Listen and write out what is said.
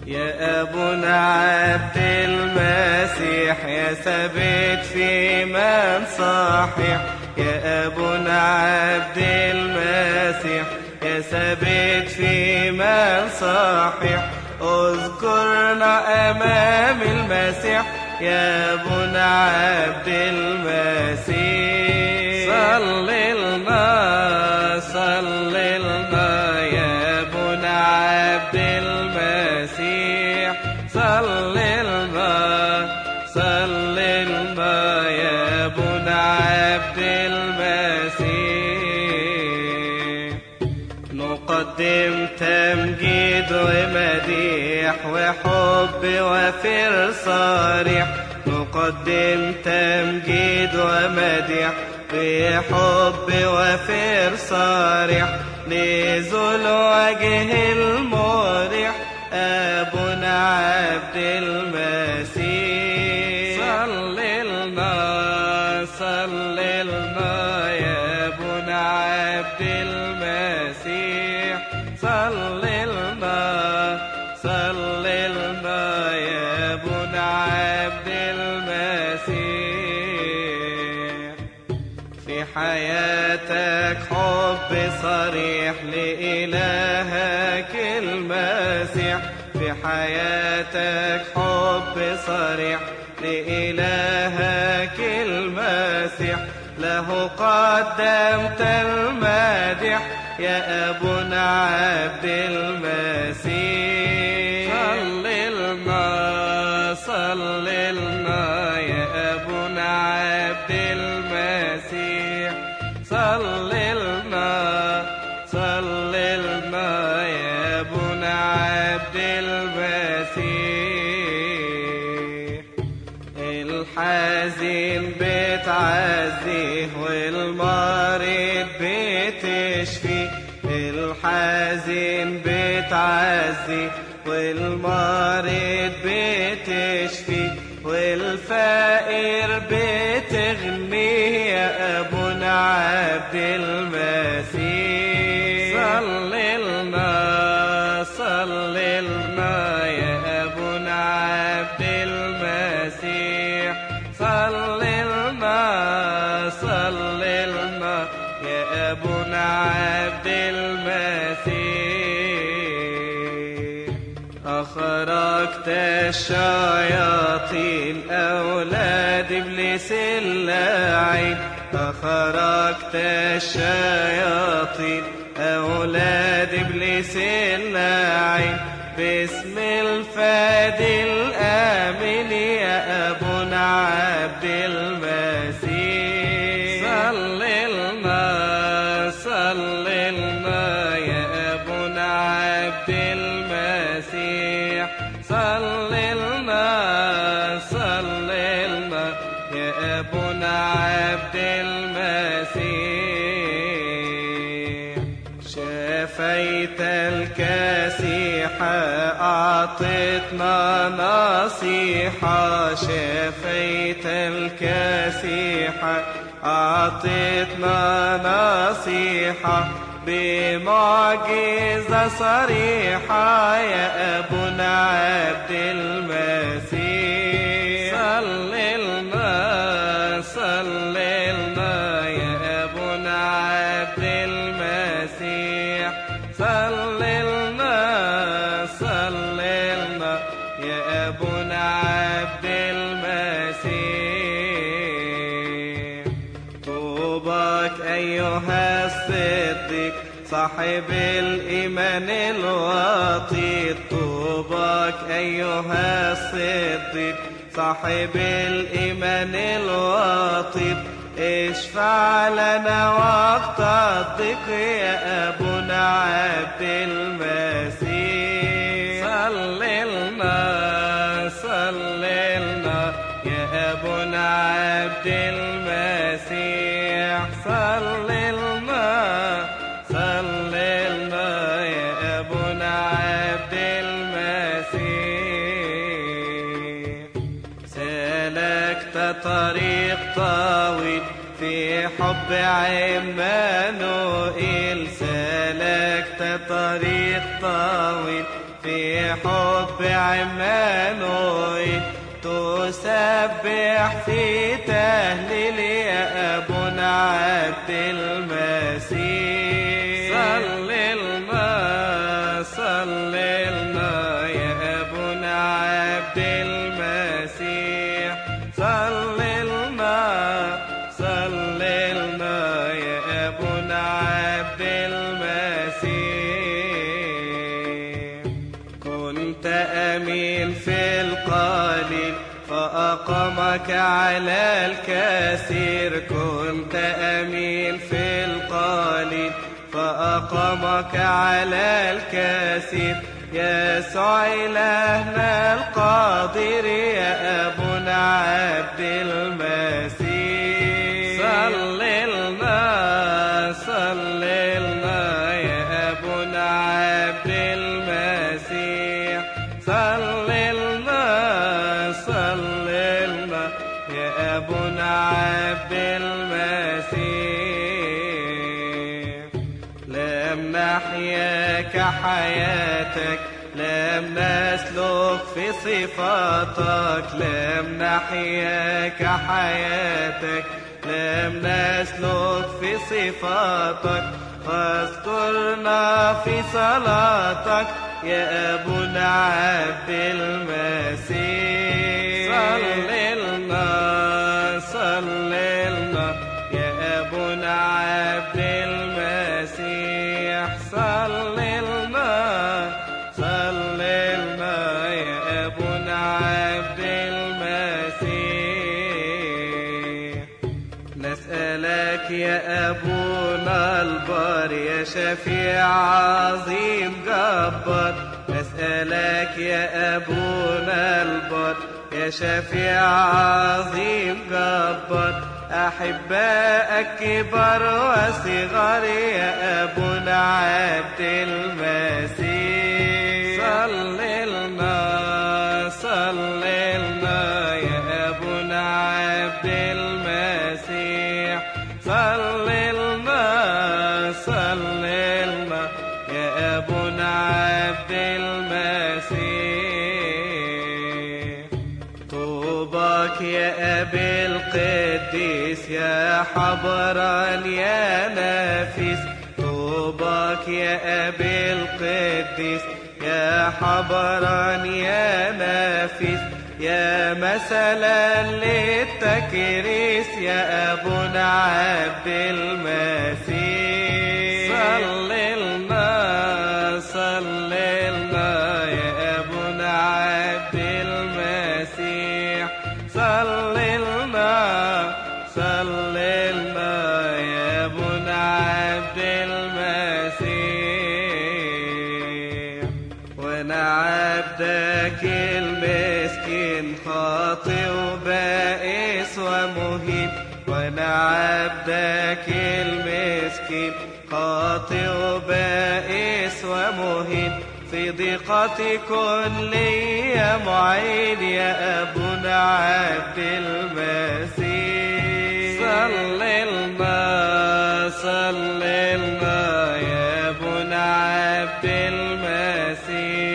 يا أبونا عبد المسيح يا ثابت في من صحيح يا أبونا عبد المسيح يا ثابت في من صحيح اذكرنا أمام المسيح يا ابونا عبد المسيح صل لنا صل لنا يا ابونا عبد المسيح صل لنا صل لنا يا ابونا عبد المسيح نقدم تمجيد ومديح وحب وفر صريح نقدم تمجيد ومديح بحب وفر صريح لذو الوجه المريح أبونا عبد المسيح صل لنا صل لنا يا أبونا عبد المسيح صل لنا صل لنا يا أبونا عبد المسيح في حياتك حب صريح لإلهك المسيح في حياتك حب صريح لإلهك المسيح له قدمت المادح يا أبونا عبد المسيح صل لنا صل لنا يا أبونا عبد المسيح صل لنا صل لنا يا أبونا عبد المسيح الحزين بتعزيه والمريض بتشفيه الحزين بتعزيه والمريض بتشفيه والفقير بتغنيه يا أبونا عبد المسيح صل لنا صل لنا يا أبونا عبد المسيح صل لنا صل لنا يا أبونا عبد المسيح أخرجت الشياطين أولاد إبليس اللعين أخرجت الشياطين أولاد إبليس اللعين باسم الفادي الآمن يا أبونا عبد المسيح صل لنا صل لنا يا أبونا عبد المسيح صل لنا صل لنا يا أبونا عبد المسيح شفيت الكاسحة أعطتنا نصيحة شفيت الكاسحة أعطتنا نصيحة بمعجزة صريحة يا أبونا عبد المسيح صل لنا صل لنا يا أبونا عبد المسيح صل لنا صل لنا يا أبونا عبد المسيح طوبك أيها الصديق صاحب الإيمان الوطي طوبك أيها الصديق صاحب الإيمان الوطي اشفع لنا وقت الضيق يا أبونا عبد المسيح صل لنا صل لنا يا أبونا عبد المسيح صل لنا صل لنا يا أبونا عبد المسيح سلكت طريق طويل في حب عمانوئيل سلكت طريق طويل في حب عمانوئيل تسبح في تهليل يا أبونا عبد المسيح صل لنا صل لنا يا أبونا عبد المسيح صل لنا صل لنا يا أبونا عبد المسيح كنت أمين في القليل فأقامك على الكثير كنت أمين في القليل فأقامك على الكثير يسوع إلهنا القادر يا أبونا عبد المسيح صل لنا صل لنا يا أبونا عبد المسيح صل لنا صل لنا يا أبونا عبد المسيح لم نحيا كحياتك لم نسلك في صفاتك لم نحيا كحياتك لم نسلك في صفاتك فاذكرنا في صلاتك يا أبونا عبد المسيح صل لنا صل لنا يا أبونا عبد المسيح صل لنا صل لنا يا أبونا عبد المسيح نسألك يا أبونا البار يا شفيع عظيم جبار نسألك يا أبونا البار يا شفيع عظيم جبار أحبائك كبار وصغار يا أبونا عبد المسيح صل لنا صل لنا يا أبونا عبد المسيح صل لنا صل لنا يا أبونا عبد المسيح طوباك يا أبي القديس يا حبران يا نفيس طوباك يا أبي القديس يا حبران يا نفيس يا مثلا للتكريس يا أبونا عبد المسيح صل لنا صل لنا يا أبونا عبد المسيح صل لنا صل لنا يا أبونا عبد المسيح وانا عبدك المسكين خاطئ وبائس ومهين وانا عبدك المسكين خاطئ وبائس ومهين في ضيقتي كن لي يا معين يا ابونا عبد المسيح صل لنا صل لنا يا ابونا عبد المسيح